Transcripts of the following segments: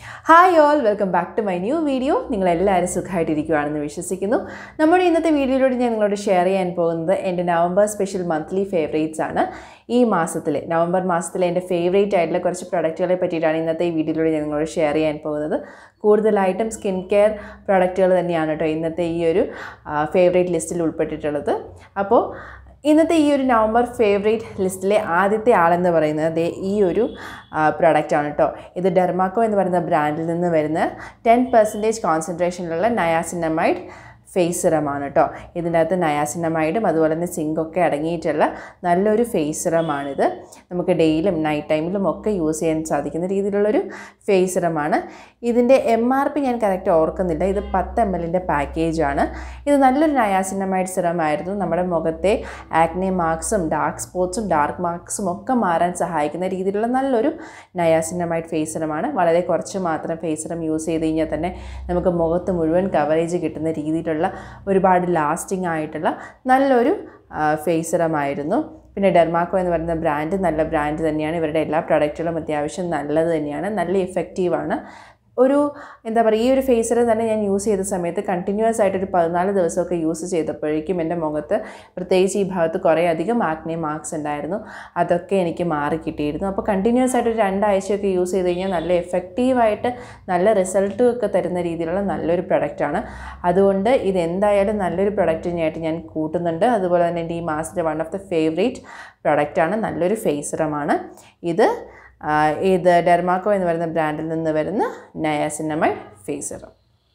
hi all welcome back to my new video നിങ്ങളെല്ലാവരും സുഖമായിട്ടിരിക്കുകയാണെന്ന് വിശ്വസിക്കുന്നു നമ്മുടെ ഇന്നത്തെ വീഡിയോയിലൂടെ ഞാൻ നിങ്ങളോട് ഷെയർ ചെയ്യാൻ പോകുന്നത് എൻ്റെ നവംബർ സ്പെഷ്യൽ മന്ത്ലി ഫേവറേറ്റ്സ് ആണ് ഈ മാസത്തിലെ നവംബർ മാസത്തിലെ എൻ്റെ ഫേവറേറ്റ് ആയിട്ടുള്ള കുറച്ച് പ്രൊഡക്റ്റുകളെ പറ്റിയിട്ടാണ് ഇന്നത്തെ ഈ വീഡിയോയിലൂടെ ഞാൻ നിങ്ങളോട് ഷെയർ ചെയ്യാൻ പോകുന്നത് കൂടുതലായിട്ടും സ്കിൻ കെയർ പ്രൊഡക്റ്റുകൾ തന്നെയാണ് കേട്ടോ ഇന്നത്തെ ഈ ഒരു ഫേവറേറ്റ് ലിസ്റ്റിൽ ഉൾപ്പെട്ടിട്ടുള്ളത് അപ്പോൾ ഇന്നത്തെ ഈ ഒരു നവംബർ ഫേവറേറ്റ് ലിസ്റ്റിലെ ആദ്യത്തെ ആളെന്ന് പറയുന്നത് ദേ ഈ ഒരു പ്രൊഡക്റ്റാണ് കേട്ടോ ഇത് ഡെർമാക്കോ എന്ന് പറയുന്ന ബ്രാൻഡിൽ നിന്ന് വരുന്ന ടെൻ പെർസെൻറ്റേജ് കോൺസെൻട്രേഷനിലുള്ള നയാസിനമൈഡ് ഫേസ് സിറമാണ് കേട്ടോ ഇതിൻ്റെ അകത്ത് നയാസിനമൈഡും അതുപോലെ തന്നെ സിങ്കൊക്കെ അടങ്ങിയിട്ടുള്ള നല്ലൊരു ഫേസ് സിറമാണിത് നമുക്ക് ഡെയിലും നൈറ്റ് ടൈമിലും ഒക്കെ യൂസ് ചെയ്യാൻ സാധിക്കുന്ന രീതിയിലുള്ളൊരു ഫേസ് സിറമാണ് ഇതിൻ്റെ എം ആർ പി ഞാൻ കറക്റ്റ് ഓർക്കുന്നില്ല ഇത് പത്ത് എം എല്ലിൻ്റെ പാക്കേജാണ് ഇത് നല്ലൊരു നയാസിനമൈഡ് സിറമായിരുന്നു നമ്മുടെ മുഖത്തെ ആക്നെ മാർക്സും ഡാർക്ക് സ്പോട്ട്സും ഡാർക്ക് മാർക്സും ഒക്കെ മാറാൻ സഹായിക്കുന്ന രീതിയിലുള്ള നല്ലൊരു നയാസിനമൈഡ് ഫേസ് സിറമാണ് വളരെ കുറച്ച് മാത്രം ഫേസ് സിറം യൂസ് ചെയ്ത് കഴിഞ്ഞാൽ തന്നെ നമുക്ക് മുഖത്ത് മുഴുവൻ കവറേജ് കിട്ടുന്ന രീതിയിലുള്ള ഒരുപാട് ലാസ്റ്റിംഗ് ആയിട്ടുള്ള നല്ലൊരു ഫേസ് സിറമായിരുന്നു പിന്നെ ഡെർമാക്കോ എന്ന് പറയുന്ന ബ്രാൻഡ് നല്ല ബ്രാൻഡ് തന്നെയാണ് ഇവരുടെ എല്ലാ പ്രൊഡക്റ്റുകളും അത്യാവശ്യം നല്ലത് തന്നെയാണ് നല്ല ഇഫക്റ്റീവാണ് ഒരു എന്താ പറയുക ഈ ഒരു ഫേസർ തന്നെ ഞാൻ യൂസ് ചെയ്ത സമയത്ത് കണ്ടിന്യൂസ് ആയിട്ട് ഒരു പതിനാല് ദിവസമൊക്കെ യൂസ് ചെയ്തപ്പോഴേക്കും എൻ്റെ മുഖത്ത് പ്രത്യേകിച്ച് ഈ ഭാഗത്ത് കുറേ അധികം ആക്നെ മാർക്സ് ഉണ്ടായിരുന്നു അതൊക്കെ എനിക്ക് മാറി കിട്ടിയിരുന്നു അപ്പോൾ കണ്ടിന്യൂസ് ആയിട്ട് ഒരു രണ്ടാഴ്ചയൊക്കെ യൂസ് ചെയ്ത് കഴിഞ്ഞാൽ നല്ല എഫക്റ്റീവായിട്ട് നല്ല റിസൾട്ടും ഒക്കെ തരുന്ന രീതിയിലുള്ള നല്ലൊരു പ്രൊഡക്റ്റാണ് അതുകൊണ്ട് ഇത് എന്തായാലും നല്ലൊരു പ്രൊഡക്റ്റിനായിട്ട് ഞാൻ കൂട്ടുന്നുണ്ട് അതുപോലെ തന്നെ എൻ്റെ ഈ മാസത്തെ വൺ ഓഫ് ദ ഫേവറേറ്റ് പ്രൊഡക്റ്റാണ് നല്ലൊരു ഫേസറമാണ് ഇത് ഇത് ഡെർമാക്കോ എന്ന് പറയുന്ന ബ്രാൻഡിൽ നിന്ന് വരുന്ന നയാസിനമൈഡ് ഫേസർ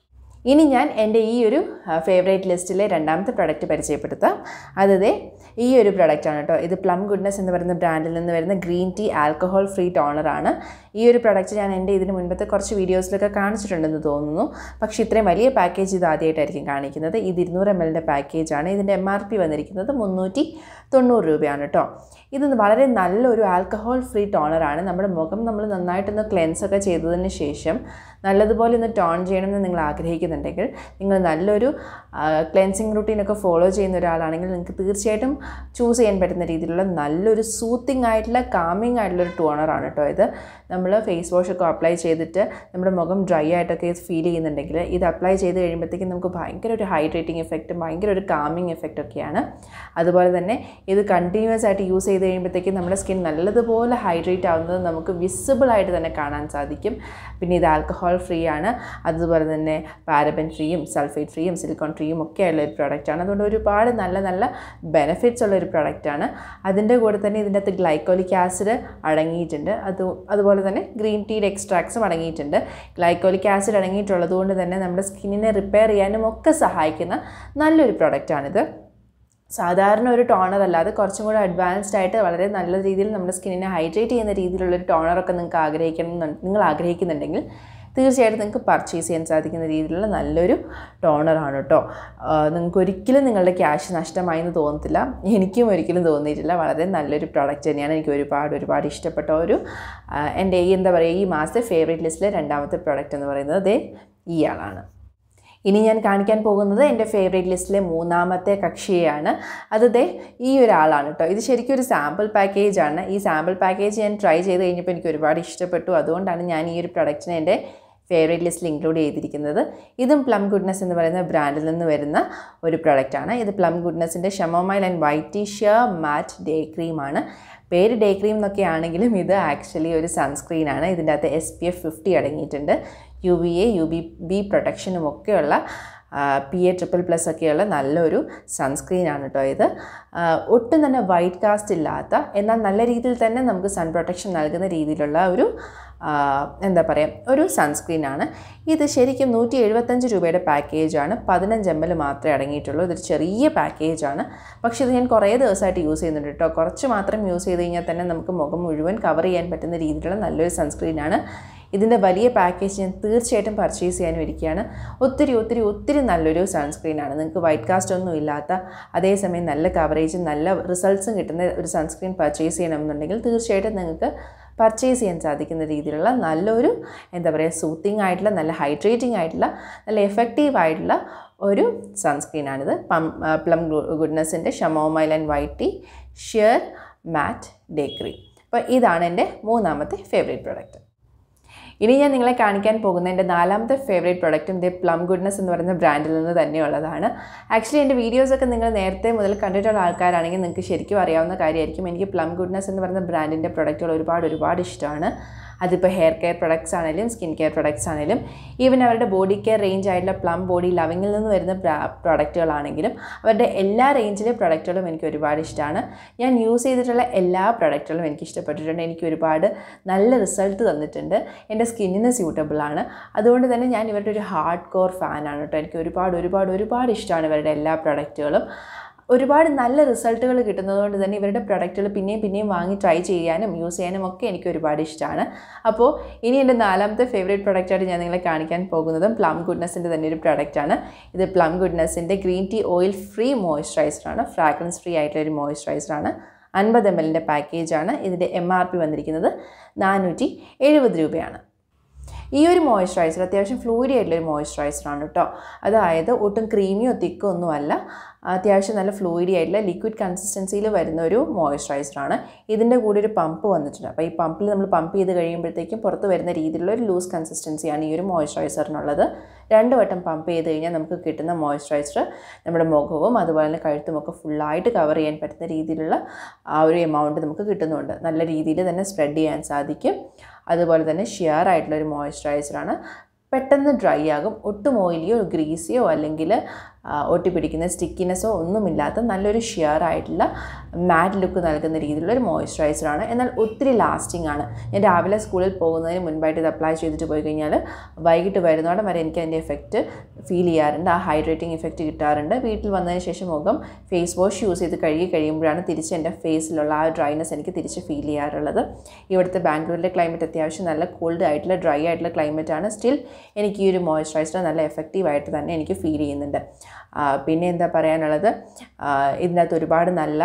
ഇനി ഞാൻ എൻ്റെ ഈ ഒരു ഫേവറേറ്റ് ലിസ്റ്റിലെ രണ്ടാമത്തെ പ്രൊഡക്റ്റ് പരിചയപ്പെടുത്താം അതേ ഈ ഒരു പ്രൊഡക്റ്റാണ് കേട്ടോ ഇത് പ്ലം ഗുഡ്നസ് എന്ന് പറയുന്ന ബ്രാൻഡിൽ നിന്ന് വരുന്ന ഗ്രീൻ ടീ ആൽക്കഹോൾ ഫ്രീ ടോണറാണ് ഈ ഒരു പ്രൊഡക്റ്റ് ഞാൻ എൻ്റെ ഇതിന് മുൻപത്തെ കുറച്ച് വീഡിയോസിലൊക്കെ കാണിച്ചിട്ടുണ്ടെന്ന് തോന്നുന്നു പക്ഷേ ഇത്രയും വലിയ പാക്കേജ് ഇത് ആദ്യമായിട്ടായിരിക്കും കാണിക്കുന്നത് ഇത് ഇരുന്നൂറ് എം എല്ലിൻ്റെ പാക്കേജാണ് ഇതിൻ്റെ എം ആർ പി വന്നിരിക്കുന്നത് മുന്നൂറ്റി തൊണ്ണൂറ് രൂപയാണ് കേട്ടോ ഇത് വളരെ നല്ലൊരു ആൽക്കഹോൾ ഫ്രീ ടോണറാണ് നമ്മുടെ മുഖം നമ്മൾ നന്നായിട്ടൊന്ന് ക്ലെൻസ് ഒക്കെ ചെയ്തതിന് ശേഷം നല്ലതുപോലെ ഒന്ന് ടോൺ ചെയ്യണമെന്ന് നിങ്ങൾ ആഗ്രഹിക്കുന്നുണ്ടെങ്കിൽ നിങ്ങൾ നല്ലൊരു ക്ലെൻസിങ് റുട്ടീനൊക്കെ ഫോളോ ചെയ്യുന്ന ഒരാളാണെങ്കിൽ നിങ്ങൾക്ക് തീർച്ചയായിട്ടും ചൂസ് ചെയ്യാൻ പറ്റുന്ന രീതിയിലുള്ള നല്ലൊരു സൂത്തിങ് ആയിട്ടുള്ള കാമിങ് ആയിട്ടുള്ളൊരു ടോണറാണ് കേട്ടോ ഇത് നമ്മൾ ഫേസ് വാഷ് ഒക്കെ അപ്ലൈ ചെയ്തിട്ട് നമ്മുടെ മുഖം ഡ്രൈ ആയിട്ടൊക്കെ ഫീൽ ചെയ്യുന്നുണ്ടെങ്കിൽ ഇത് അപ്ലൈ ചെയ്ത് കഴിയുമ്പോഴത്തേക്കും നമുക്ക് ഭയങ്കര ഒരു ഹൈഡ്രേറ്റിംഗ് എഫക്റ്റും ഭയങ്കര ഒരു കാമിങ് എഫക്റ്റ് ഒക്കെയാണ് അതുപോലെ തന്നെ ഇത് കണ്ടിന്യൂസ് ആയിട്ട് യൂസ് ചെയ്ത് കഴിയുമ്പോഴത്തേക്കും നമ്മുടെ സ്കിൻ നല്ലതുപോലെ ഹൈഡ്രേറ്റ് ആവുന്നത് നമുക്ക് വിസിബിൾ ആയിട്ട് തന്നെ കാണാൻ സാധിക്കും പിന്നെ ഇത് ആൽക്കഹോൾ ഫ്രീ ആണ് അതുപോലെ തന്നെ പാരബൻ ഫ്രീയും സൾഫേറ്റ് ഫ്രീയും സിലിക്കോൺ ഫ്രീയും ഒക്കെ ഉള്ള ഒരു പ്രൊഡക്റ്റാണ് അതുകൊണ്ട് ഒരുപാട് നല്ല നല്ല ബെനിഫിറ്റ്സ് ഉള്ള ഒരു പ്രൊഡക്റ്റാണ് അതിൻ്റെ കൂടെ തന്നെ ഇതിൻ്റെ അകത്ത് ഗ്ലൈക്കോലിക് ആസിഡ് അടങ്ങിയിട്ടുണ്ട് അത് അതുപോലെ തന്നെ ഗ്രീൻ ടീയുടെ എക്സ്ട്രാക്ട്സും അടങ്ങിയിട്ടുണ്ട് ഗ്ലൈക്കോലിക് ആസിഡ് അടങ്ങിയിട്ടുള്ളത് കൊണ്ട് തന്നെ നമ്മുടെ സ്കിന്നിനെ റിപ്പയർ ചെയ്യാനും ഒക്കെ സഹായിക്കുന്ന നല്ലൊരു പ്രൊഡക്റ്റാണിത് സാധാരണ ഒരു ടോണർ അല്ലാതെ കുറച്ചും കൂടെ അഡ്വാൻസ്ഡ് ആയിട്ട് വളരെ നല്ല രീതിയിൽ നമ്മുടെ സ്കിന്നിനെ ഹൈഡ്രേറ്റ് ചെയ്യുന്ന രീതിയിലുള്ളൊരു ടോണറൊക്കെ നിങ്ങൾക്ക് ആഗ്രഹിക്കണം നിങ്ങൾ ആഗ്രഹിക്കുന്നുണ്ടെങ്കിൽ തീർച്ചയായിട്ടും നിങ്ങൾക്ക് പർച്ചേസ് ചെയ്യാൻ സാധിക്കുന്ന രീതിയിലുള്ള നല്ലൊരു ടോണറാണ് കേട്ടോ നിങ്ങൾക്ക് ഒരിക്കലും നിങ്ങളുടെ ക്യാഷ് നഷ്ടമായി എന്ന് തോന്നത്തില്ല എനിക്കും ഒരിക്കലും തോന്നിയിട്ടില്ല വളരെ നല്ലൊരു പ്രോഡക്റ്റ് തന്നെയാണ് എനിക്ക് ഒരുപാട് ഒരുപാട് ഇഷ്ടപ്പെട്ട ഒരു എൻ്റെ ഈ എന്താ പറയുക ഈ മാസത്തെ ഫേവറേറ്റ് ലിസ്റ്റിലെ രണ്ടാമത്തെ പ്രോഡക്റ്റ് എന്ന് പറയുന്നത് ദേ ഈ ആളാണ് ഇനി ഞാൻ കാണിക്കാൻ പോകുന്നത് എൻ്റെ ഫേവറേറ്റ് ലിസ്റ്റിലെ മൂന്നാമത്തെ കക്ഷിയാണ് അത് ദേ ഈ ഒരാളാണ് കേട്ടോ ഇത് ശരിക്കും ഒരു സാമ്പിൾ പാക്കേജാണ് ഈ സാമ്പിൾ പാക്കേജ് ഞാൻ ട്രൈ ചെയ്ത് കഴിഞ്ഞപ്പോൾ എനിക്ക് ഒരുപാട് ഇഷ്ടപ്പെട്ടു അതുകൊണ്ടാണ് ഞാൻ ഈ ഒരു പ്രൊഡക്റ്റിനെ എൻ്റെ ഫേവറേറ്റ് ലിസ്റ്റിൽ ഇൻക്ലൂഡ് ചെയ്തിരിക്കുന്നത് ഇതും പ്ലം ഗുഡ്നസ് എന്ന് പറയുന്ന ബ്രാൻഡിൽ നിന്ന് വരുന്ന ഒരു പ്രൊഡക്റ്റാണ് ഇത് പ്ലം ഗുഡ്നസിൻ്റെ chamomile and white sheer matte day ക്രീമാണ് പേര് ഡേ ക്രീം എന്നൊക്കെ ആണെങ്കിലും ഇത് ആക്ച്വലി ഒരു സൺസ്ക്രീനാണ് ഇതിൻ്റെ അകത്ത് എസ് പി എഫ് ഫിഫ്റ്റി അടങ്ങിയിട്ടുണ്ട് U V A U B B പ്രൊട്ടക്ഷനും ഒക്കെയുള്ള പി എ ട്രിപ്പിൾ പ്ലസ് ഒക്കെയുള്ള നല്ലൊരു സൺസ്ക്രീനാണ് കേട്ടോ ഇത് ഒട്ടും തന്നെ വൈറ്റ് കാസ്റ്റ് ഇല്ലാത്ത എന്നാൽ നല്ല രീതിയിൽ തന്നെ നമുക്ക് സൺ പ്രൊട്ടക്ഷൻ നൽകുന്ന രീതിയിലുള്ള ഒരു എന്താ പറയുക ഒരു സൺസ്ക്രീനാണ് ഇത് ശരിക്കും നൂറ്റി എഴുപത്തഞ്ച് രൂപയുടെ പാക്കേജാണ് പതിനഞ്ച് എം എൽ മാത്രമേ അടങ്ങിയിട്ടുള്ളൂ ഇതൊരു ചെറിയ പാക്കേജാണ് പക്ഷേ ഇത് ഞാൻ കുറേ ദിവസമായിട്ട് യൂസ് ചെയ്യുന്നുണ്ട് കേട്ടോ കുറച്ച് മാത്രം യൂസ് ചെയ്ത് കഴിഞ്ഞാൽ തന്നെ നമുക്ക് മുഖം മുഴുവൻ കവർ ചെയ്യാൻ പറ്റുന്ന രീതിയിലുള്ള നല്ലൊരു സൺസ്ക്രീനാണ് ഇതിൻ്റെ വലിയ പാക്കേജ് ഞാൻ തീർച്ചയായിട്ടും പർച്ചേസ് ചെയ്യാനും ഇരിക്കുകയാണ് ഒത്തിരി ഒത്തിരി ഒത്തിരി നല്ലൊരു സൺസ്ക്രീനാണ് നിങ്ങൾക്ക് വൈറ്റ് കാസ്റ്റ് ഒന്നും ഇല്ലാത്ത അതേസമയം നല്ല കവറേജും നല്ല റിസൾട്ട്സും കിട്ടുന്ന ഒരു സൺസ്ക്രീൻ പർച്ചേസ് ചെയ്യണമെന്നുണ്ടെങ്കിൽ തീർച്ചയായിട്ടും നിങ്ങൾക്ക് പർച്ചേസ് ചെയ്യാൻ സാധിക്കുന്ന രീതിയിലുള്ള നല്ലൊരു എന്താ പറയുക സൂത്തിങ് ആയിട്ടുള്ള നല്ല ഹൈഡ്രേറ്റിംഗ് ആയിട്ടുള്ള നല്ല എഫക്റ്റീവ് ആയിട്ടുള്ള ഒരു സൺസ്ക്രീനാണിത് പം പ്ലം ഗുഡ്നസിൻ്റെ chamomile and white tea sheer matte day cream അപ്പോൾ ഇതാണ് എൻ്റെ മൂന്നാമത്തെ ഫേവറേറ്റ് പ്രൊഡക്റ്റ് ഇനി ഞാൻ നിങ്ങളെ കാണിക്കാൻ പോകുന്ന എൻ്റെ നാലാമത്തെ ഫേവറേറ്റ് പ്രൊഡക്റ്റും ദേ പ്ലം ഗുഡ്നസ് എന്ന് പറയുന്ന ബ്രാൻഡിൽ നിന്ന് തന്നെയുള്ളതാണ് ആക്ച്വലി എൻ്റെ വീഡിയോസൊക്കെ നിങ്ങൾ നേരത്തെ മുതൽ കണ്ടിട്ടുള്ള ആൾക്കാരാണെങ്കിൽ നിങ്ങൾക്ക് ശരിക്കും അറിയാവുന്ന കാര്യമായിരിക്കും എനിക്ക് പ്ലം ഗുഡ്നസ് എന്ന് പറയുന്ന ബ്രാൻഡിൻ്റെ പ്രൊഡക്റ്റുകൾ ഒരുപാട് ഒരുപാട് ഇഷ്ടമാണ് അതിപ്പോൾ ഹെയർ കെയർ പ്രൊഡക്ട്സ് ആണെങ്കിലും സ്കിൻ കെയർ പ്രൊഡക്ട്സ് ആണെങ്കിലും ഈവൻ അവരുടെ ബോഡി കെയർ റേഞ്ച് ആയിട്ടുള്ള പ്ലം ബോഡി ലവിങ്ങിൽ നിന്ന് വരുന്ന പ്രൊഡക്റ്റുകളാണെങ്കിലും അവരുടെ എല്ലാ റേഞ്ചിലെ പ്രൊഡക്റ്റുകളും എനിക്ക് ഒരുപാട് ഇഷ്ടമാണ് ഞാൻ യൂസ് ചെയ്തിട്ടുള്ള എല്ലാ പ്രൊഡക്റ്റുകളും എനിക്ക് ഇഷ്ടപ്പെട്ടിട്ടുണ്ട് എനിക്ക് ഒരുപാട് നല്ല റിസൾട്ട് തന്നിട്ടുണ്ട് എൻ്റെ സ്കിന്നിന് സ്യൂട്ടബിൾ ആണ് അതുകൊണ്ട് തന്നെ ഞാൻ ഇവരുടെ ഒരു ഹാർഡ് കോർ ഫാനാണ് കേട്ടോ എനിക്ക് ഒരുപാട് ഒരുപാട് ഒരുപാട് ഇഷ്ടമാണ് ഇവരുടെ എല്ലാ പ്രൊഡക്റ്റുകളും ഒരുപാട് നല്ല റിസൾട്ടുകൾ കിട്ടുന്നതുകൊണ്ട് തന്നെ ഇവരുടെ പ്രൊഡക്റ്റുകൾ പിന്നെയും പിന്നെയും വാങ്ങി ട്രൈ ചെയ്യാനും യൂസ് ചെയ്യാനും ഒക്കെ എനിക്ക് ഒരുപാട് ഇഷ്ടമാണ് അപ്പോൾ ഇനി എൻ്റെ നാലാമത്തെ ഫേവറേറ്റ് പ്രൊഡക്റ്റായിട്ട് ഞാൻ നിങ്ങളെ കാണിക്കാൻ പോകുന്നതും പ്ലം ഗുഡ്നസിൻ്റെ തന്നെ ഒരു പ്രൊഡക്റ്റാണ് ഇത് പ്ലം ഗുഡ്നസിൻ്റെ ഗ്രീൻ ടീ ഓയിൽ ഫ്രീ മോയ്സ്ചറൈസറാണ് ഫ്രാഗ്രൻസ് ഫ്രീ ആയിട്ടുള്ള ഒരു മോയ്സ്ചറൈസറാണ് അൻപത് എം എല്ലിൻ്റെ പാക്കേജാണ് ഇതിൻ്റെ എം ആർ പി വന്നിരിക്കുന്നത് നാനൂറ്റി എഴുപത് രൂപയാണ് ഈ ഒരു മോയ്സ്ചറൈസർ അത്യാവശ്യം ഫ്ലൂയിഡി ആയിട്ടുള്ളൊരു മോയ്സ്ചറൈസറാണ് കേട്ടോ അതായത് ഒട്ടും ക്രീമിയോ തിക്കോ ഒന്നുമല്ല അത്യാവശ്യം നല്ല ഫ്ലൂയിഡി ആയിട്ടുള്ള ലിക്വിഡ് കൺസിസ്റ്റൻസിയിൽ വരുന്ന ഒരു മോയ്സ്ചറൈസറാണ് ഇതിൻ്റെ കൂടെ ഒരു പമ്പ് വന്നിട്ടുണ്ട് അപ്പോൾ ഈ പമ്പിൽ നമ്മൾ പമ്പ് ചെയ്ത് കഴിയുമ്പോഴത്തേക്കും പുറത്ത് വരുന്ന രീതിയിലുള്ള ഒരു ലൂസ് കൺസിസ്റ്റൻസിയാണ് ഈ ഒരു മോയ്സ്ചറൈസറിനുള്ളത് രണ്ട് വട്ടം പമ്പ് ചെയ്ത് കഴിഞ്ഞാൽ നമുക്ക് കിട്ടുന്ന മോയ്സ്ചറൈസർ നമ്മുടെ മുഖവും അതുപോലെ തന്നെ കഴുത്തുമൊക്കെ ഫുള്ളായിട്ട് കവർ ചെയ്യാൻ പറ്റുന്ന രീതിയിലുള്ള ആ ഒരു എമൗണ്ട് നമുക്ക് കിട്ടുന്നുണ്ട് നല്ല രീതിയിൽ തന്നെ സ്പ്രെഡ് ചെയ്യാൻ സാധിക്കും അതുപോലെ തന്നെ ഷിയർ ആയിട്ടുള്ള ഒരു മോയ്സ്ചറൈസറാണ് പെട്ടെന്ന് ഡ്രൈ ആകും ഒട്ടും ഓയിലിയോ ഗ്രീസിയോ അല്ലെങ്കിൽ ഒട്ടിപ്പിടിക്കുന്ന സ്റ്റിക്കിനെസ്സോ ഒന്നുമില്ലാത്ത നല്ലൊരു ഷിയർ ആയിട്ടുള്ള മാറ്റ് ലുക്ക് നൽകുന്ന രീതിയിലുള്ള ഒരു മോയ്സ്ചറൈസറാണ് എന്നാൽ ഒത്തിരി ലാസ്റ്റിംഗ് ആണ് ഞാൻ രാവിലെ സ്കൂളിൽ പോകുന്നതിന് മുൻപായിട്ട് ഇത് അപ്ലൈ ചെയ്തിട്ട് പോയി കഴിഞ്ഞാൽ വൈകിട്ട് വരുന്നോടെ വരെ എനിക്ക് അതിൻ്റെ എഫക്റ്റ് ഫീൽ ചെയ്യാറുണ്ട് ആ ഹൈഡ്രേറ്റിംഗ് എഫക്റ്റ് കിട്ടാറുണ്ട് വീട്ടിൽ വന്നതിന് ശേഷം മുഖം ഫേസ് വാഷ് യൂസ് ചെയ്ത് കഴുകി കഴിയുമ്പോഴാണ് തിരിച്ച് എൻ്റെ ഫേസിലുള്ള ആ ഡ്രൈനെസ് എനിക്ക് തിരിച്ച് ഫീൽ ചെയ്യാറുള്ളത് ഇവിടുത്തെ ബാംഗ്ലൂരിലെ ക്ലൈമറ്റ് അത്യാവശ്യം നല്ല കോൾഡ് ആയിട്ടുള്ള ഡ്രൈ ആയിട്ടുള്ള ക്ലൈമറ്റ് ആണ് സ്റ്റിൽ എനിക്ക് ഈ ഒരു മോയ്സ്ചറൈസർ നല്ല എഫക്റ്റീവായിട്ട് തന്നെ എനിക്ക് ഫീൽ ചെയ്യുന്നുണ്ട് പിന്നെ എന്താ പറയാനുള്ളത് ഇതിനകത്ത് ഒരുപാട് നല്ല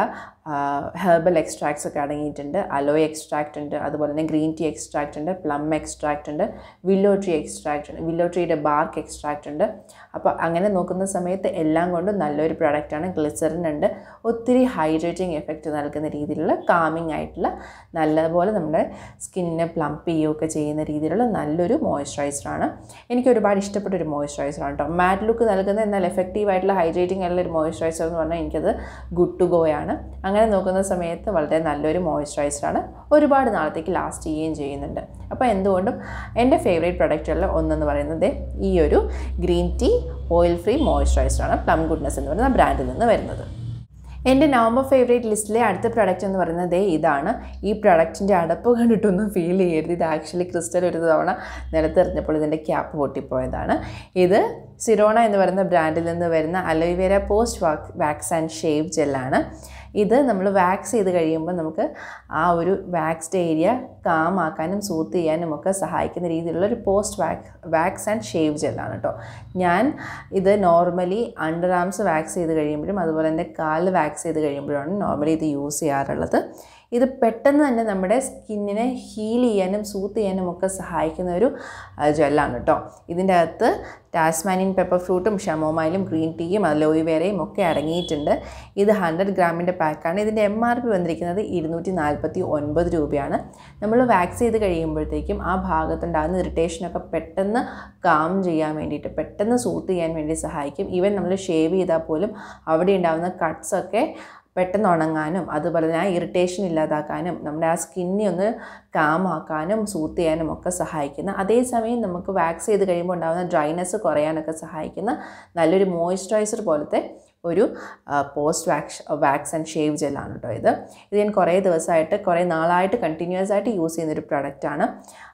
ഹെർബൽ എക്സ്ട്രാക്ട്സ് ഒക്കെ അടങ്ങിയിട്ടുണ്ട് അലോയ് എക്സ്ട്രാക്റ്റ് ഉണ്ട് അതുപോലെ തന്നെ ഗ്രീൻ ടീ എക്സ്ട്രാക്റ്റ് ഉണ്ട് പ്ലം എക്സ്ട്രാക്റ്റ് ഉണ്ട് വില്ലോ ട്രീ എക്സ്ട്രാക്റ്റ് ഉണ്ട് വില്ലോ ട്രീയുടെ ബാർക്ക് എക്സ്ട്രാക്റ്റ് ഉണ്ട് അപ്പോൾ അങ്ങനെ നോക്കുന്ന സമയത്ത് എല്ലാം കൊണ്ടും നല്ലൊരു പ്രൊഡക്റ്റാണ് ഗ്ലിസറിൻ ഉണ്ട് ഒത്തിരി ഹൈഡ്രേറ്റിംഗ് എഫക്റ്റ് നൽകുന്ന രീതിയിലുള്ള കാമിങ് ആയിട്ടുള്ള നല്ലതുപോലെ നമ്മുടെ സ്കിന്നിനെ പ്ലംപ് ചെയ്യുകയൊക്കെ ചെയ്യുന്ന രീതിയിലുള്ള നല്ലൊരു മോയ്സ്ചറൈസറാണ് എനിക്ക് ഒരുപാട് ഇഷ്ടപ്പെട്ട ഒരു മോയ്സ്ചറൈസറാണ് കേട്ടോ മാറ്റ് ലുക്ക് നൽകുന്ന എന്നാൽ എഫക്റ്റീവ് ആയിട്ടുള്ള ഹൈഡ്രേറ്റിംഗ് ആയിട്ടുള്ള ഒരു മോയ്സ്ചറൈസർ എന്ന് പറഞ്ഞാൽ എനിക്കത് ഗുഡ് ടു ഗോ ആണ് അങ്ങനെ നോക്കുന്ന സമയത്ത് വളരെ നല്ലൊരു മോയ്സ്ചറൈസറാണ് ഒരുപാട് നാളത്തേക്ക് ലാസ്റ്റ് ചെയ്യുകയും ചെയ്യുന്നുണ്ട് അപ്പോൾ എന്തുകൊണ്ടും എൻ്റെ ഫേവറേറ്റ് പ്രൊഡക്റ്റുകളിൽ ഒന്നെന്ന് പറയുന്നത് ഈ ഒരു ഗ്രീൻ ടീ ഓയിൽ ഫ്രീ മോയ്സ്ചറൈസറാണ് പ്ലം ഗുഡ്നസ് എന്ന് പറയുന്ന ബ്രാൻഡിൽ നിന്ന് വരുന്നത് എൻ്റെ നവംബർ ഫേവറേറ്റ് ലിസ്റ്റിലെ അടുത്ത പ്രൊഡക്റ്റ് എന്ന് പറയുന്നത് ദേ ഇതാണ് ഈ പ്രൊഡക്റ്റിൻ്റെ അടപ്പ് കണ്ടിട്ടൊന്നും ഫീൽ ചെയ്യരുത് ഇത് ആക്ച്വലി ക്രിസ്റ്റൽ ഒരു തവണ നിലത്തെറിഞ്ഞപ്പോൾ ഇതിൻ്റെ ക്യാപ്പ് പൊട്ടിപ്പോയതാണ് ഇത് സിറോണ എന്ന് പറയുന്ന ബ്രാൻഡിൽ നിന്ന് വരുന്ന aloe vera post wax wax and shave ജെല്ലാണ് ഇത് നമ്മൾ വാക്സ് ചെയ്ത് കഴിയുമ്പോൾ നമുക്ക് ആ ഒരു വാക്സ്ഡ് ഏരിയ കാമാക്കാനും സൂത്ത് ചെയ്യാനും ഒക്കെ സഹായിക്കുന്ന രീതിയിലുള്ള ഒരു post wax wax and shave ജെല്ലാണ് കേട്ടോ ഞാൻ ഇത് നോർമലി അണ്ടർ ആംസ് വാക്സ് ചെയ്ത് കഴിയുമ്പോഴും അതുപോലെ തന്നെ കാല് വാക്സ് ചെയ്ത് കഴിയുമ്പോഴാണ് നോർമലി ഇത് യൂസ് ചെയ്യാറുള്ളത് ഇത് പെട്ടെന്ന് തന്നെ നമ്മുടെ സ്കിന്നിനെ ഹീൽ ചെയ്യാനും സൂത്ത് ചെയ്യാനും ഒക്കെ സഹായിക്കുന്ന ഒരു ജെല്ലാണ് കേട്ടോ ഇതിൻ്റെ അകത്ത് ടാസ്മാനിയൻ പെപ്പർ ഫ്രൂട്ടും ഷമോമൈലും ഗ്രീൻ ടീയും അലോയിവേരയും ഒക്കെ അടങ്ങിയിട്ടുണ്ട് ഇത് ഹൺഡ്രഡ് ഗ്രാമിൻ്റെ പാക്കാണ് ഇതിൻ്റെ എം ആർ പി വന്നിരിക്കുന്നത് ഇരുന്നൂറ്റി നാൽപ്പത്തി ഒൻപത് രൂപയാണ് നമ്മൾ വാക്സ് ചെയ്ത് കഴിയുമ്പോഴത്തേക്കും ആ ഭാഗത്തുണ്ടാകുന്ന ഇറിറ്റേഷനൊക്കെ പെട്ടെന്ന് കാം ചെയ്യാൻ വേണ്ടിയിട്ട് പെട്ടെന്ന് സൂത്ത് ചെയ്യാൻ വേണ്ടി സഹായിക്കും ഈവൻ നമ്മൾ ഷേവ് ചെയ്താൽ പോലും അവിടെ ഉണ്ടാകുന്ന കട്ട്സൊക്കെ പെട്ടെന്ന് ഉണങ്ങാനും അതുപോലെ തന്നെ ആ ഇറിറ്റേഷൻ ഇല്ലാതാക്കാനും നമ്മുടെ ആ സ്കിന്നെ ഒന്ന് കാമാക്കാനും സൂത്ത് ചെയ്യാനും ഒക്കെ സഹായിക്കുന്ന അതേസമയം നമുക്ക് വാക്സ് ചെയ്ത് കഴിയുമ്പോൾ ഉണ്ടാകുന്ന ഡ്രൈനെസ് കുറയാനൊക്കെ സഹായിക്കുന്ന നല്ലൊരു മോയ്സ്ചറൈസർ പോലത്തെ ഒരു post wax wax and shave ജെല്ലാണ് കേട്ടോ ഇത് ഇത് ഞാൻ കുറേ ദിവസമായിട്ട് കുറേ നാളായിട്ട് കണ്ടിന്യൂസ് ആയിട്ട് യൂസ് ചെയ്യുന്നൊരു പ്രൊഡക്റ്റാണ്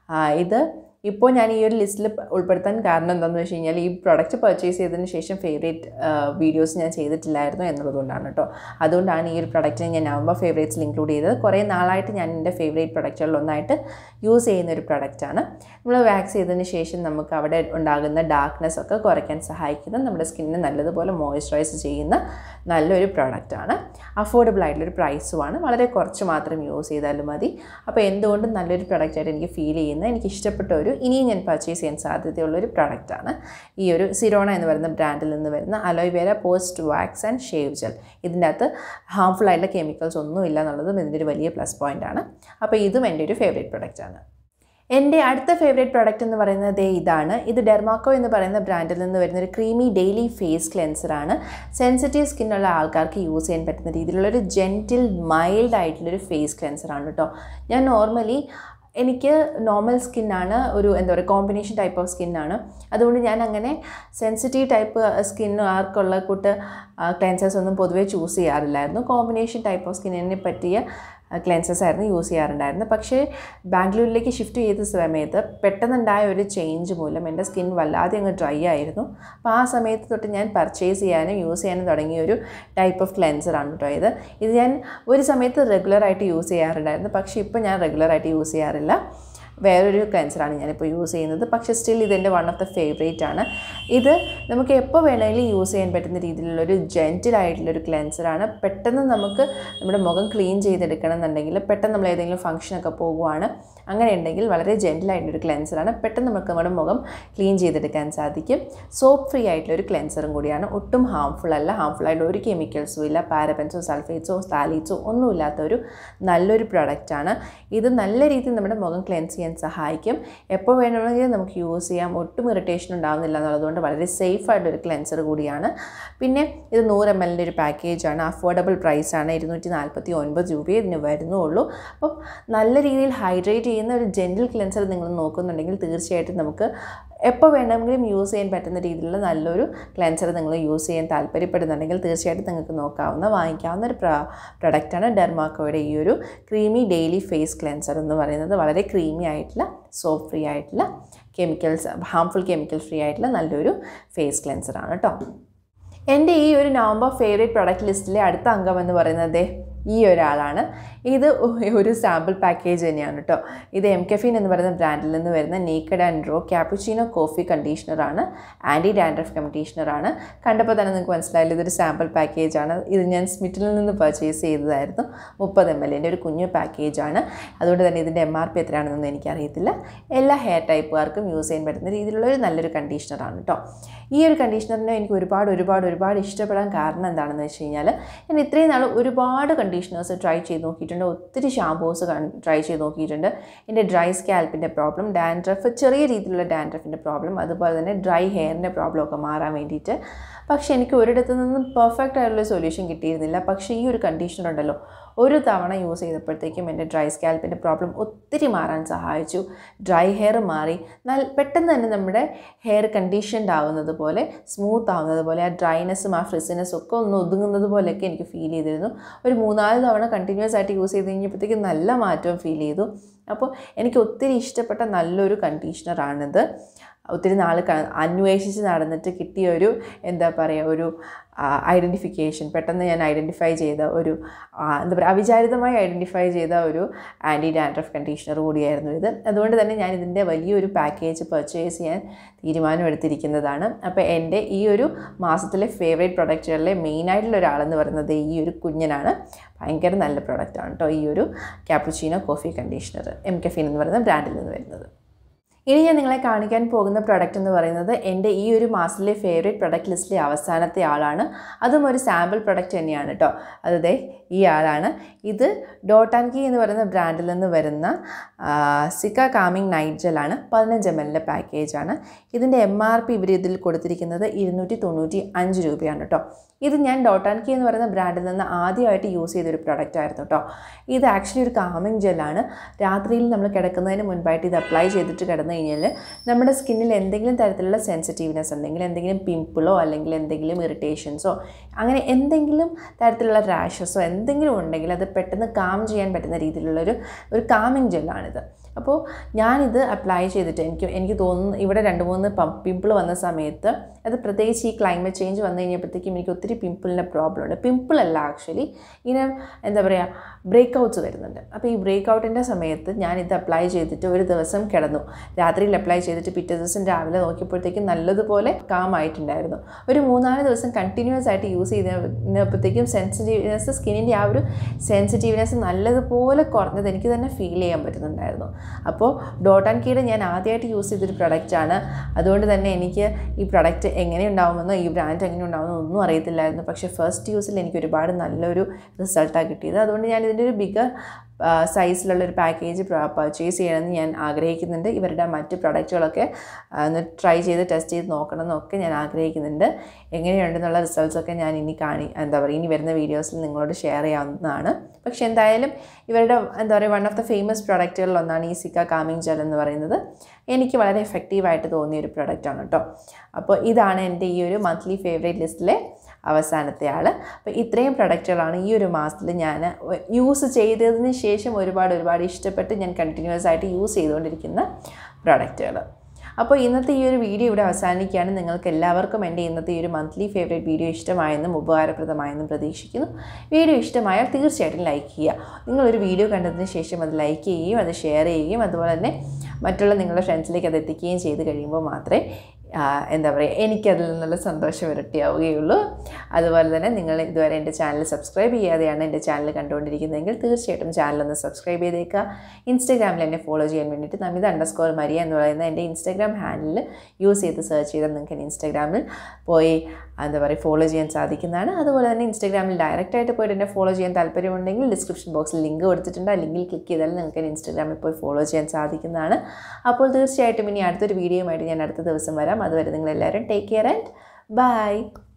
ഇത് ഇപ്പോൾ ഞാൻ ഈ ഒരു ലിസ്റ്റിൽ ഉൾപ്പെടുത്താൻ കാരണം എന്താണെന്ന് വെച്ച് കഴിഞ്ഞാൽ ഈ പ്രൊഡക്റ്റ് പർച്ചേസ് ചെയ്തതിന് ശേഷം ഫേവറേറ്റ് വീഡിയോസ് ഞാൻ ചെയ്തിട്ടില്ലായിരുന്നു എന്നുള്ളതുകൊണ്ടാണ് കേട്ടോ അതുകൊണ്ടാണ് ഈ ഒരു പ്രൊഡക്റ്റിനെ ഞാൻ നവംബർ ഫേവറേറ്റ്സിൽ ഇൻക്ലൂഡ് ചെയ്തത് കുറേ നാളായിട്ട് ഞാൻ എൻ്റെ ഫേവറേറ്റ് പ്രൊഡക്റ്റുകളിൽ ഒന്നായിട്ട് യൂസ് ചെയ്യുന്ന ഒരു പ്രൊഡക്റ്റാണ് നമ്മൾ വാക്സ് ചെയ്തതിന് ശേഷം നമുക്ക് അവിടെ ഉണ്ടാകുന്ന ഡാർക്ക്നെസ് ഒക്കെ കുറയ്ക്കാൻ സഹായിക്കുന്ന നമ്മുടെ സ്കിന്നിനെ നല്ലതുപോലെ മോയ്സ്ചറൈസ് ചെയ്യുന്ന നല്ലൊരു പ്രൊഡക്റ്റാണ് അഫോർഡബിൾ ആയിട്ടുള്ളൊരു പ്രൈസുമാണ് വളരെ കുറച്ച് മാത്രം യൂസ് ചെയ്താലും മതി അപ്പോൾ എന്തുകൊണ്ടും നല്ലൊരു പ്രൊഡക്റ്റായിട്ട് എനിക്ക് ഫീൽ ചെയ്യുന്ന എനിക്ക് ഇഷ്ടപ്പെട്ട ഒരു ഇനിയും ഞാൻ പർച്ചേസ് ചെയ്യാൻ സാധ്യതയുള്ള ഒരു പ്രൊഡക്റ്റാണ് ഈ ഒരു സിറോണ എന്ന് പറയുന്ന ബ്രാൻഡിൽ നിന്ന് വരുന്ന aloe vera post wax and shave gel ഇതിൻ്റെ അകത്ത് ഹാംഫുൾ ആയിട്ടുള്ള കെമിക്കൽസ് ഒന്നും ഇല്ല എന്നുള്ളതും ഇതിൻ്റെ ഒരു വലിയ പ്ലസ് പോയിൻ്റ് ആണ് അപ്പോൾ ഇതും എൻ്റെ ഒരു ഫേവറേറ്റ് പ്രൊഡക്റ്റാണ് എൻ്റെ അടുത്ത ഫേവറേറ്റ് പ്രോഡക്റ്റ് എന്ന് പറയുന്നത് ദേ ഇതാണ് ഇത് ഡെർമാക്കോ എന്ന് പറയുന്ന ബ്രാൻഡിൽ നിന്ന് വരുന്ന ഒരു ക്രീമി ഡെയിലി ഫേസ് ക്ലെൻസറാണ് സെൻസിറ്റീവ് സ്കിന്നുള്ള ആൾക്കാർക്ക് യൂസ് ചെയ്യാൻ പറ്റുന്ന രീതിയിലുള്ളൊരു ജെൻറ്റിൽ മൈൽഡ് ആയിട്ടുള്ളൊരു ഫേസ് ക്ലെൻസറാണ് കേട്ടോ ഞാൻ നോർമലി എനിക്ക് നോർമൽ സ്കിന്നാണ് ഒരു എന്താ പറയുക കോമ്പിനേഷൻ ടൈപ്പ് ഓഫ് സ്കിന്നാണ് അതുകൊണ്ട് ഞാൻ അങ്ങനെ സെൻസിറ്റീവ് ടൈപ്പ് സ്കിന്നുകാർക്കുള്ള കൂട്ട് ക്ലെൻസേഴ്സ് ഒന്നും പൊതുവേ ചൂസ് ചെയ്യാറില്ലായിരുന്നു കോമ്പിനേഷൻ ടൈപ്പ് ഓഫ് സ്കിന്നിനെ പറ്റിയ ക്ലെൻസസ് ആയിരുന്നു യൂസ് ചെയ്യാറുണ്ടായിരുന്നത് പക്ഷേ ബാംഗ്ലൂരിലേക്ക് ഷിഫ്റ്റ് ചെയ്ത സമയത്ത് പെട്ടെന്നുണ്ടായ ഒരു ചേഞ്ച് മൂലം എൻ്റെ സ്കിൻ വല്ലാതെ അങ്ങ് ഡ്രൈ ആയിരുന്നു അപ്പോൾ ആ സമയത്ത് തൊട്ട് ഞാൻ പർച്ചേസ് ചെയ്യാനും യൂസ് ചെയ്യാനും തുടങ്ങിയ ഒരു ടൈപ്പ് ഓഫ് ക്ലെൻസറാണ് കേട്ടോ ഇത് ഇത് ഞാൻ ഒരു സമയത്ത് റെഗുലറായിട്ട് യൂസ് ചെയ്യാറുണ്ടായിരുന്നു പക്ഷേ ഇപ്പോൾ ഞാൻ റെഗുലറായിട്ട് യൂസ് ചെയ്യാറില്ല വേറൊരു ക്ലെൻസറാണ് ഞാനിപ്പോൾ യൂസ് ചെയ്യുന്നത് പക്ഷേ സ്റ്റിൽ ഇതെൻ്റെ വൺ ഓഫ് ദ ഫേവറേറ്റ് ആണ് ഇത് നമുക്ക് എപ്പോൾ വേണമെങ്കിലും യൂസ് ചെയ്യാൻ പറ്റുന്ന രീതിയിലുള്ളൊരു ജെൻറ്റിലായിട്ടുള്ളൊരു ക്ലെൻസറാണ് പെട്ടെന്ന് നമുക്ക് നമ്മുടെ മുഖം ക്ലീൻ ചെയ്തെടുക്കണം എന്നുണ്ടെങ്കിൽ പെട്ടെന്ന് നമ്മൾ ഏതെങ്കിലും ഫംഗ്ഷനൊക്കെ പോകുവാണ് അങ്ങനെ ഉണ്ടെങ്കിൽ വളരെ ജെൻറ്റിലായിട്ടുള്ളൊരു ക്ലെൻസറാണ് പെട്ടെന്ന് നമുക്ക് നമ്മുടെ മുഖം ക്ലീൻ ചെയ്തെടുക്കാൻ സാധിക്കും സോപ്പ് ഫ്രീ ആയിട്ടുള്ളൊരു ക്ലെൻസറും കൂടിയാണ് ഒട്ടും ഹാംഫുൾ അല്ല ഹാംഫുൾ ആയിട്ടുള്ള ഒരു കെമിക്കൽസും ഇല്ല പാരബൻസോ സൾഫേറ്റ്സോ സാലീറ്റ്സോ ഒന്നുമില്ലാത്ത ഒരു നല്ലൊരു പ്രൊഡക്റ്റാണ് ഇത് നല്ല രീതിയിൽ നമ്മുടെ മുഖം ക്ലെൻസ് ചെയ്യാൻ സഹായിക്കും എപ്പോൾ വേണമെങ്കിലും നമുക്ക് യൂസ് ചെയ്യാം ഒട്ടും ഇറിറ്റേഷൻ ഉണ്ടാകുന്നില്ല എന്നുള്ളതുകൊണ്ട് വളരെ സേഫ് ആയിട്ടൊരു ക്ലെൻസർ കൂടിയാണ് പിന്നെ ഇത് നൂറ് എം എല്ലിൻ്റെ ഒരു പാക്കേജാണ് അഫോർഡബിൾ പ്രൈസാണ് ഇരുന്നൂറ്റി നാൽപ്പത്തി ഒൻപത് രൂപയെ ഇതിന് വരുന്നുള്ളൂ അപ്പം നല്ല രീതിയിൽ ഹൈഡ്രേറ്റ് ചെയ്യുന്ന ഒരു ജെൻറ്റിൽ ക്ലെൻസർ നിങ്ങൾ നോക്കുന്നുണ്ടെങ്കിൽ തീർച്ചയായിട്ടും നമുക്ക് എപ്പോൾ വേണമെങ്കിലും യൂസ് ചെയ്യാൻ പറ്റുന്ന രീതിയിലുള്ള നല്ലൊരു ക്ലെൻസർ നിങ്ങൾ യൂസ് ചെയ്യാൻ താല്പര്യപ്പെടുന്നുണ്ടെങ്കിൽ തീർച്ചയായിട്ടും നിങ്ങൾക്ക് നോക്കാവുന്ന വാങ്ങിക്കാവുന്ന ഒരു പ്ര പ്രൊഡക്റ്റാണ് ഡെർമാക്കോയുടെ ഈ ഒരു ക്രീമി ഡെയിലി ഫേസ് ക്ലെൻസർ എന്ന് പറയുന്നത് വളരെ ക്രീമി ആയിട്ടുള്ള സോപ്പ് ഫ്രീ ആയിട്ടുള്ള കെമിക്കൽസ് ഹാംഫുൾ കെമിക്കൽ ഫ്രീ ആയിട്ടുള്ള നല്ലൊരു ഫേസ് ക്ലെൻസറാണ് കേട്ടോ എൻ്റെ ഈ ഒരു നവംബർ ഫേവറേറ്റ് പ്രൊഡക്റ്റ് ലിസ്റ്റിലെ അടുത്ത അംഗം എന്ന് പറയുന്നത് ഈ ഒരാളാണ് ഇത് ഒരു സാമ്പിൾ പാക്കേജ് തന്നെയാണ് കേട്ടോ ഇത് എം കെഫിൻ എന്ന് പറയുന്ന ബ്രാൻഡിൽ നിന്ന് വരുന്ന naked and raw cappuccino coffee conditioner anti dandruff conditioner കണ്ടപ്പോൾ തന്നെ നിങ്ങൾക്ക് മനസ്സിലായില്ല ഇതൊരു സാമ്പിൾ പാക്കേജാണ് ഇത് ഞാൻ സ്മിറ്റിൽ നിന്ന് പർച്ചേസ് ചെയ്തതായിരുന്നു മുപ്പത് എം എല്ലിൻ്റെ ഒരു കുഞ്ഞു പാക്കേജാണ് അതുകൊണ്ട് തന്നെ ഇതിൻ്റെ എം ആർ പി എത്രയാണെന്നൊന്നും എനിക്കറിയത്തില്ല എല്ലാ ഹെയർ ടൈപ്പുകാർക്കും യൂസ് ചെയ്യാൻ പറ്റുന്ന രീതിയിലുള്ള ഒരു നല്ലൊരു കണ്ടീഷണറാണ് കേട്ടോ ഈ ഒരു കണ്ടീഷണറിനെ എനിക്ക് ഒരുപാട് ഒരുപാട് ഒരുപാട് ഇഷ്ടപ്പെടാൻ കാരണം എന്താണെന്ന് വെച്ച് കഴിഞ്ഞാൽ ഞാൻ ഇത്രയും നാൾ ഒരുപാട് കണ്ടീഷണേഴ്സ് ട്രൈ ചെയ്ത് നോക്കിയിട്ടുണ്ട് ഒത്തിരി ഷാമ്പൂസ് ട്രൈ ചെയ്ത് നോക്കിയിട്ടുണ്ട് എൻ്റെ ഡ്രൈ സ്കാൽപ്പിൻ്റെ പ്രോബ്ലം ഡാൻഡ്രഫ് ചെറിയ രീതിയിലുള്ള ഡാൻഡ്രഫിൻ്റെ പ്രോബ്ലം അതുപോലെ തന്നെ ഡ്രൈ ഹെയറിൻ്റെ പ്രോബ്ലം ഒക്കെ മാറാൻ വേണ്ടിയിട്ട് പക്ഷേ എനിക്ക് ഒരിടത്തു നിന്നും പെർഫെക്റ്റ് ആയിട്ടുള്ള സൊല്യൂഷൻ കിട്ടിയിരുന്നില്ല പക്ഷേ ഈ ഒരു കണ്ടീഷണർ ഉണ്ടല്ലോ ഒരു തവണ യൂസ് ചെയ്തപ്പോഴത്തേക്കും എൻ്റെ ഡ്രൈ സ്കാൽപ്പിൻ്റെ പ്രോബ്ലം ഒത്തിരി മാറാൻ സഹായിച്ചു ഡ്രൈ ഹെയർ മാറി നല്ല പെട്ടെന്ന് തന്നെ നമ്മുടെ ഹെയർ കണ്ടീഷൻഡ് ആവുന്നത് പോലെ സ്മൂത്ത് ആവുന്നത് പോലെ ആ ഡ്രൈനെസ്സും ആ ഫ്രിസിനെസ്സും ഒക്കെ ഒന്ന് ഒതുങ്ങുന്നത് പോലെയൊക്കെ എനിക്ക് ഫീൽ ചെയ്തിരുന്നു ഒരു മൂന്നാല് തവണ കണ്ടിന്യൂസ് ആയിട്ട് യൂസ് ചെയ്ത് കഴിഞ്ഞപ്പോഴത്തേക്കും നല്ല മാറ്റവും ഫീൽ ചെയ്തു അപ്പോൾ എനിക്ക് ഒത്തിരി ഇഷ്ടപ്പെട്ട നല്ലൊരു കണ്ടീഷണറാണിത് ഒത്തിരി നാൾ അന്വേഷിച്ച് നടന്നിട്ട് കിട്ടിയ ഒരു എന്താ പറയുക ഒരു ഐഡൻറ്റിഫിക്കേഷൻ പെട്ടെന്ന് ഞാൻ ഐഡൻറ്റിഫൈ ചെയ്ത ഒരു എന്താ പറയുക അവിചാരിതമായി ഐഡൻറ്റിഫൈ ചെയ്ത ഒരു ആൻറ്റി ഡാൻഡ്രഫ് കണ്ടീഷണർ കൂടിയായിരുന്നു ഇത് അതുകൊണ്ട് തന്നെ ഞാൻ ഇതിൻ്റെ വലിയൊരു പാക്കേജ് പർച്ചേസ് ചെയ്യാൻ തീരുമാനമെടുത്തിരിക്കുന്നതാണ് അപ്പോൾ എൻ്റെ ഈ ഒരു മാസത്തിലെ ഫേവറേറ്റ് പ്രൊഡക്റ്റുകളിലെ മെയിനായിട്ടുള്ള ഒരാളെന്ന് പറയുന്നത് ഈ ഒരു കുഞ്ഞനാണ് ഭയങ്കര നല്ല പ്രൊഡക്റ്റാണ് കേട്ടോ ഈ ഒരു cappuccino coffee conditioner M caffeine എന്ന് പറയുന്ന ബ്രാൻഡിൽ നിന്ന് വരുന്നത് ഇനി ഞാൻ നിങ്ങളെ കാണിക്കാൻ പോകുന്ന പ്രൊഡക്റ്റ് എന്ന് പറയുന്നത് എൻ്റെ ഈ ഒരു മാസത്തിലെ ഫേവറേറ്റ് പ്രൊഡക്റ്റ് ലിസ്റ്റിലെ അവസാനത്തെ ആളാണ് അതും ഒരു സാമ്പിൾ പ്രൊഡക്റ്റ് തന്നെയാണ് കേട്ടോ അതേ ഈ ആളാണ് ഇത് ഡോട്ട് ആൻഡ് കീ എന്ന് പറയുന്ന ബ്രാൻഡിൽ നിന്ന് വരുന്ന സിക്ക കാമിങ് നൈറ്റ് ജെല്ലാണ് പതിനഞ്ച് എം എല്ലിൻ്റെ പാക്കേജാണ് ഇതിൻ്റെ എം ആർ പി ഇവർ ഇതിൽ കൊടുത്തിരിക്കുന്നത് ഇരുന്നൂറ്റി തൊണ്ണൂറ്റി അഞ്ച് രൂപയാണ് കേട്ടോ ഇത് ഞാൻ ഡോട്ട് ആൻഡ് കീ എന്ന് പറയുന്ന ബ്രാൻഡിൽ നിന്ന് ആദ്യമായിട്ട് യൂസ് ചെയ്തൊരു പ്രൊഡക്റ്റ് ആയിരുന്നു കേട്ടോ ഇത് ആക്ച്വലി ഒരു കാമിങ് ജെല്ലാണ് രാത്രിയിൽ നമ്മൾ കിടക്കുന്നതിന് മുൻപായിട്ട് ഇത് അപ്ലൈ ചെയ്തിട്ട് കിടന്നു കഴിഞ്ഞാൽ നമ്മുടെ സ്കിന്നിൽ എന്തെങ്കിലും തരത്തിലുള്ള സെൻസിറ്റീവ്നെസ് ഉണ്ടെങ്കിൽ എന്തെങ്കിലും പിമ്പിളോ അല്ലെങ്കിൽ എന്തെങ്കിലും ഇറിറ്റേഷൻസോ അങ്ങനെ എന്തെങ്കിലും തരത്തിലുള്ള റാഷസോ എന്തെങ്കിലും ഉണ്ടെങ്കിൽ അത് പെട്ടെന്ന് കാം ചെയ്യാൻ പറ്റുന്ന രീതിയിലുള്ളൊരു ഒരു കാമിങ് ജെല്ലാണിത് അപ്പോൾ ഞാനിത് അപ്ലൈ ചെയ്തിട്ട് എനിക്ക് എനിക്ക് തോന്നുന്നു ഇവിടെ രണ്ട് മൂന്ന് പിമ്പിൾ വന്ന സമയത്ത് അത് പ്രത്യേകിച്ച് ഈ ക്ലൈമറ്റ് ചേഞ്ച് വന്നു കഴിഞ്ഞപ്പോഴത്തേക്കും എനിക്ക് ഒത്തിരി പിമ്പിളിൻ്റെ പ്രോബ്ലം ഉണ്ട് പിമ്പിൾ അല്ല ആക്ച്വലി ഇങ്ങനെ എന്താ പറയുക ബ്രേക്ക് ഔട്ട്സ് വരുന്നുണ്ട് അപ്പോൾ ഈ ബ്രേക്ക് ഔട്ടിൻ്റെ സമയത്ത് ഞാനിത് അപ്ലൈ ചെയ്തിട്ട് ഒരു ദിവസം കിടന്നു രാത്രിയിൽ അപ്ലൈ ചെയ്തിട്ട് പിറ്റേ ദിവസം രാവിലെ നോക്കിയപ്പോഴത്തേക്കും നല്ലതുപോലെ കാം ആയിട്ടുണ്ടായിരുന്നു ഒരു മൂന്നാല് ദിവസം കണ്ടിന്യൂസ് ആയിട്ട് യൂസ് ചെയ്തപ്പോഴത്തേക്കും സെൻസിറ്റീവ്നെസ് സ്കിന്നിൻ്റെ ആ ഒരു സെൻസിറ്റീവ്നെസ് നല്ലതുപോലെ കുറഞ്ഞത് എനിക്ക് തന്നെ ഫീൽ ചെയ്യാൻ പറ്റുന്നുണ്ടായിരുന്നു അപ്പോൾ ഡോട്ട് ആൻഡ് കീയുടെ ഞാൻ ആദ്യമായിട്ട് യൂസ് ചെയ്തൊരു പ്രൊഡക്റ്റാണ് അതുകൊണ്ട് തന്നെ എനിക്ക് ഈ പ്രൊഡക്റ്റ് എങ്ങനെ ഉണ്ടാവുമെന്നോ ഈ ബ്രാൻഡ് എങ്ങനെ ഉണ്ടാവുമെന്നോ ഒന്നും അറിയത്തില്ലായിരുന്നു പക്ഷേ ഫസ്റ്റ് യൂസിൽ എനിക്ക് ഒരുപാട് നല്ലൊരു റിസൾട്ടാണ് കിട്ടിയത് അതുകൊണ്ട് ഞാൻ ഇതിൻ്റെ ഒരു ബിഗർ സൈസിലുള്ള ഒരു പാക്കേജ് പർച്ചേസ് ചെയ്യണമെന്ന് ഞാൻ ആഗ്രഹിക്കുന്നുണ്ട് ഇവരുടെ മറ്റ് പ്രൊഡക്റ്റുകളൊക്കെ ആ, ഒന്ന് ട്രൈ ചെയ്ത് ടെസ്റ്റ് ചെയ്ത് നോക്കണം എന്നൊക്കെ ഞാൻ ആഗ്രഹിക്കുന്നുണ്ട് എങ്ങനെയുണ്ടെന്നുള്ള റിസൾട്ട്സൊക്കെ ഞാൻ ഇനി കാണി എന്താ പറയുക ഇനി വരുന്ന വീഡിയോസിൽ നിങ്ങളോട് ഷെയർ ചെയ്യാവുന്നതാണ് പക്ഷെ എന്തായാലും ഇവരുടെ എന്താ പറയുക വൺ ഓഫ് ദ ഫേമസ് പ്രൊഡക്റ്റുകളിലൊന്നാണ് ഈ സിക്ക കാമിങ് ജെൽ എന്ന് പറയുന്നത് എനിക്ക് വളരെ എഫക്റ്റീവായിട്ട് തോന്നിയ ഒരു പ്രൊഡക്റ്റാണ് കേട്ടോ അപ്പോൾ ഇതാണ് എൻ്റെ ഈ ഒരു മന്ത്ലി ഫേവറേറ്റ് ലിസ്റ്റിലെ അവസാനത്തെ ആൾ അപ്പോൾ ഇത്രയും പ്രൊഡക്റ്റുകളാണ് ഈ ഒരു മാസത്തിൽ ഞാൻ യൂസ് ചെയ്തതിന് ശേഷം ഒരുപാട് ഒരുപാട് ഇഷ്ടപ്പെട്ട് ഞാൻ കണ്ടിന്യൂസ് ആയിട്ട് യൂസ് ചെയ്തുകൊണ്ടിരിക്കുന്ന പ്രൊഡക്റ്റുകൾ അപ്പോൾ ഇന്നത്തെ ഈ ഒരു വീഡിയോ ഇവിടെ അവസാനിക്കുകയാണ് നിങ്ങൾക്ക് എല്ലാവർക്കും എൻ്റെ ഇന്നത്തെ ഈ ഒരു മന്ത്ലി ഫേവറേറ്റ് വീഡിയോ ഇഷ്ടമായെന്നും ഉപകാരപ്രദമായെന്നും പ്രതീക്ഷിക്കുന്നു വീഡിയോ ഇഷ്ടമായാൽ തീർച്ചയായിട്ടും ലൈക്ക് ചെയ്യുക നിങ്ങളൊരു വീഡിയോ കണ്ടതിന് ശേഷം അത് ലൈക്ക് ചെയ്യുകയും അത് ഷെയർ ചെയ്യുകയും അതുപോലെ തന്നെ മറ്റുള്ള നിങ്ങളുടെ ഫ്രണ്ട്സിലേക്ക് അത് എത്തിക്കുകയും ചെയ്ത് കഴിയുമ്പോൾ മാത്രമേ ആ, എന്താ പറയുക എനിക്കതിൽ നിന്നുള്ള സന്തോഷം ഇരട്ടിയാവുകയുള്ളൂ അതുപോലെ തന്നെ നിങ്ങൾ ഇതുവരെ എൻ്റെ ചാനൽ സബ്സ്ക്രൈബ് ചെയ്യാതെയാണ് എൻ്റെ ചാനൽ കണ്ടുകൊണ്ടിരിക്കുന്നതെങ്കിൽ തീർച്ചയായിട്ടും ചാനൽ ഒന്ന് സബ്സ്ക്രൈബ് ചെയ്തേക്കുക ഇൻസ്റ്റാഗ്രാമിൽ എന്നെ ഫോളോ ചെയ്യാൻ വേണ്ടിയിട്ട് നമിത അണ്ടർസ്കോർ മരിയ എന്ന് പറയുന്ന എൻ്റെ ഇൻസ്റ്റാഗ്രാം ഹാൻഡിൽ യൂസ് ചെയ്ത് സെർച്ച് ചെയ്താൽ നിങ്ങൾക്ക് എൻ്റെ ഇൻസ്റ്റാഗ്രാമിൽ പോയി എന്താ പറയുക ഫോളോ ചെയ്യാൻ സാധിക്കുന്നതാണ് അതുപോലെ തന്നെ ഇൻസ്റ്റാഗ്രാമിൽ ഡയറക്റ്റായിട്ട് പോയിട്ട് എന്നെ ഫോളോ ചെയ്യാൻ താല്പര്യമുണ്ടെങ്കിൽ ഡിസ്ക്രിപ്ഷൻ ബോക്സിൽ ലിങ്ക് കൊടുത്തിട്ടുണ്ട് ആ ലിങ്കിൽ ക്ലിക്ക് ചെയ്താൽ നിങ്ങൾക്ക് എൻ്റെ ഇൻസ്റ്റാഗ്രാമിൽ പോയി ഫോളോ ചെയ്യാൻ സാധിക്കുന്നതാണ് അപ്പോൾ തീർച്ചയായിട്ടും ഇനി അടുത്തൊരു വീഡിയോയുമായിട്ട് ഞാൻ അടുത്ത ദിവസം വരാം അതുവരെ നിങ്ങളെല്ലാവരും ടേക്ക് കെയർ ആൻഡ് ബൈ